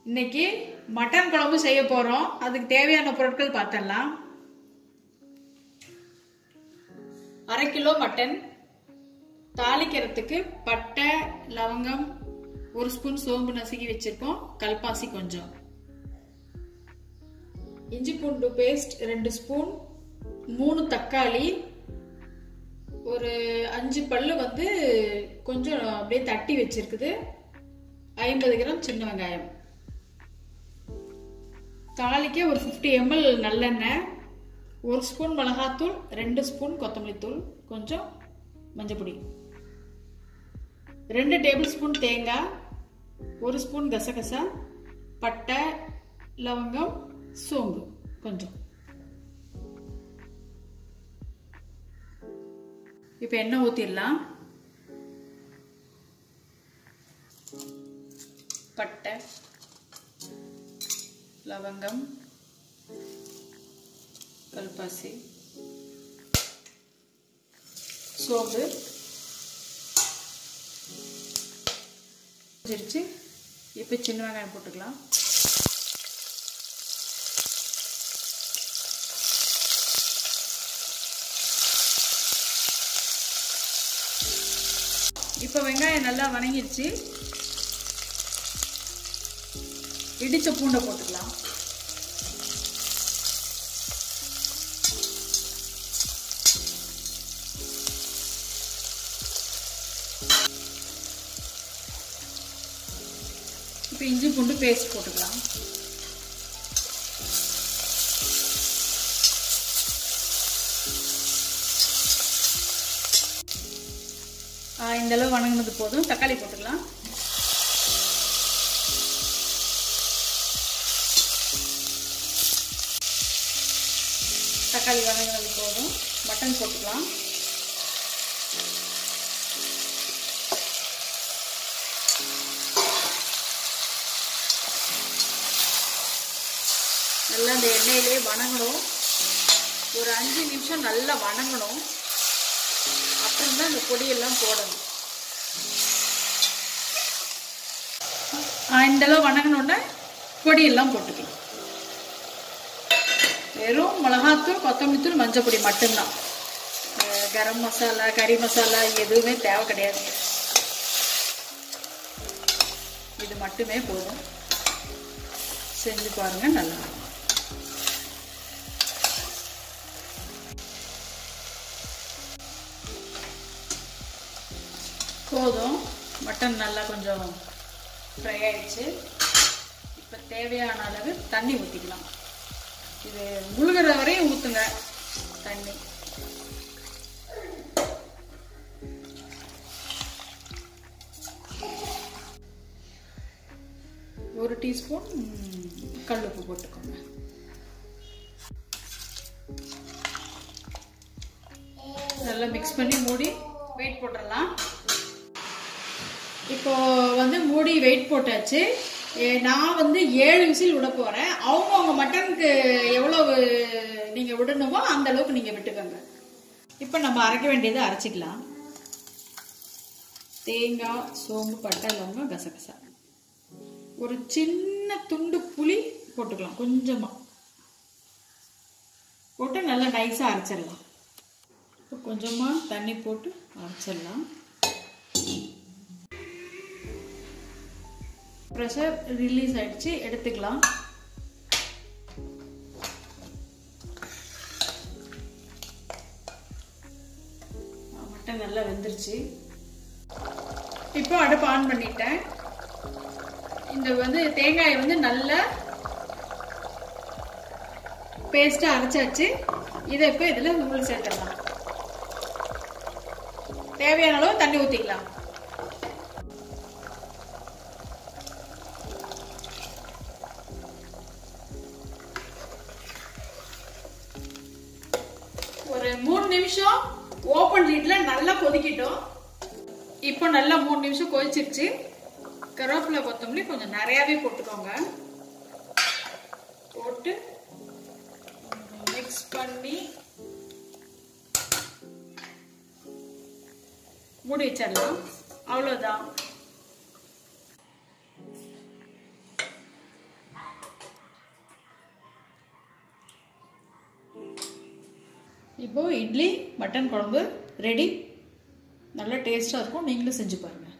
இன்னைக்கு மட்டன் குழம்பு செய்ய போறோம் அதுக்கு தேவையான பொருட்கள் பார்த்தரலாம் அரை கிலோ மட்டன் தாளிக்கிறதுக்கு பட்டை லவங்கம் ஒரு ஸ்பூன் சோம்பு நசுக்கி வச்சிருக்கோம் கல்பாசி கொஞ்சம் இஞ்சி பூண்டு பேஸ்ட் ரெண்டு ஸ்பூன் மூணு தக்காளி ஒரு அஞ்சு பல்லு வந்து கொஞ்சம் அப்படியே தட்டி வச்சிருக்குது ஐம்பது கிராம் சின்ன வெங்காயம் தாளிக்க ஒரு ஃபிஃப்டி எம்எல் நல்லெண்ணெய் ஒரு ஸ்பூன் மிளகாத்தூள் ரெண்டு ஸ்பூன் கொத்தமல்லி தூள் கொஞ்சம் மஞ்சப்பொடி ரெண்டு டேபிள் ஸ்பூன் தேங்காய் ஒரு ஸ்பூன் கசகசா பட்டை லவங்கம் சோம்பு கொஞ்சம் இப்போ எண்ணெய் ஊற்றிடலாம் பட்டை லவங்கம் கல்பாசி சோம்பு வச்சிருச்சு இப்போ சின்ன வெங்காயம் போட்டுக்கலாம் இப்போ வெங்காயம் நல்லா வணங்கிடுச்சு இடிச்ச பூண்டை போட்டுக்கலாம் இப்போ இஞ்சி பூண்டு பேஸ்ட் போட்டுக்கலாம் இந்த அளவு வணங்கினது போதும் தக்காளி போட்டுக்கலாம் தக்காளி வணங்கினது போதும் மட்டன் போட்டுக்கலாம் நல்லா அந்த எண்ணெயிலே வணங்கணும் ஒரு அஞ்சு நிமிஷம் நல்லா வணங்கணும் அப்புறம் தான் இந்த பொடியெல்லாம் போடணும் இந்த அளவு வணங்கினோடனே பொடியெல்லாம் போட்டுக்கலாம் வெறும் மிளகாத்தூள் கொத்தமல்லி தூள் மஞ்சள் பொடி மட்டும்தான் கரம் மசாலா கறி மசாலா எதுவுமே தேவை கிடையாது இது மட்டுமே போதும் செஞ்சு பாருங்க நல்லா போதும் மட்டன் நல்லா கொஞ்சம் ஃப்ரை ஆயிடுச்சு இப்போ தேவையான அளவு தண்ணி ஊற்றிக்கலாம் இது முழுகிற வரையும் ஊற்றுங்க தண்ணி ஒரு டீஸ்பூன் கல்லுப்பு போட்டுக்கோங்க நல்லா மிக்ஸ் பண்ணி மூடி வெயிட் போட்டுடலாம் இப்போ வந்து மூடி வெயிட் போட்டாச்சு நான் வந்து ஏழு விசில் விட போறேன் அவங்கவுங்க மட்டனுக்கு எவ்வளவு நீங்க விடணுமோ அந்த அளவுக்கு நீங்க விட்டுக்கோங்க இப்போ நம்ம அரைக்க வேண்டியதை அரைச்சிக்கலாம் தேங்காய் சோம்பு பட்டை லவங்கம் கசகசா ஒரு சின்ன துண்டு புளி போட்டுக்கலாம் கொஞ்சமா போட்டு நல்லா நைஸாக அரைச்சிடலாம் இப்போ கொஞ்சமாக தண்ணி போட்டு அரைச்சிடலாம் ப்ரெஷர் ரிலீஸ் ஆயிடுச்சு எடுத்துக்கலாம் மட்டன் நல்லா வெந்துருச்சு இப்போ அடுப்பு ஆன் பண்ணிட்டேன் இந்த வந்து தேங்காயை வந்து நல்லா பேஸ்ட்டாக அரைச்சாச்சு இதை இப்போ இதில் நூல் சேர்த்துடலாம் தேவையான அளவு தண்ணி ஊற்றிக்கலாம் ஒரு மூணு நிமிஷம் ஓப்பன் லீட்ல நல்லா கொதிக்கிட்டோம் இப்போ நல்லா மூணு நிமிஷம் கொதிச்சிருச்சு கருவேப்பிலை கொத்தமல்லி கொஞ்சம் நிறையாவே போட்டுக்கோங்க போட்டு மிக்ஸ் பண்ணி மூடி வச்சிடலாம் அவ்வளோதான் இப்போ இட்லி மட்டன் குழம்பு ரெடி நல்லா டேஸ்ட்டாக இருக்கும் நீங்களும் செஞ்சு பாருங்கள்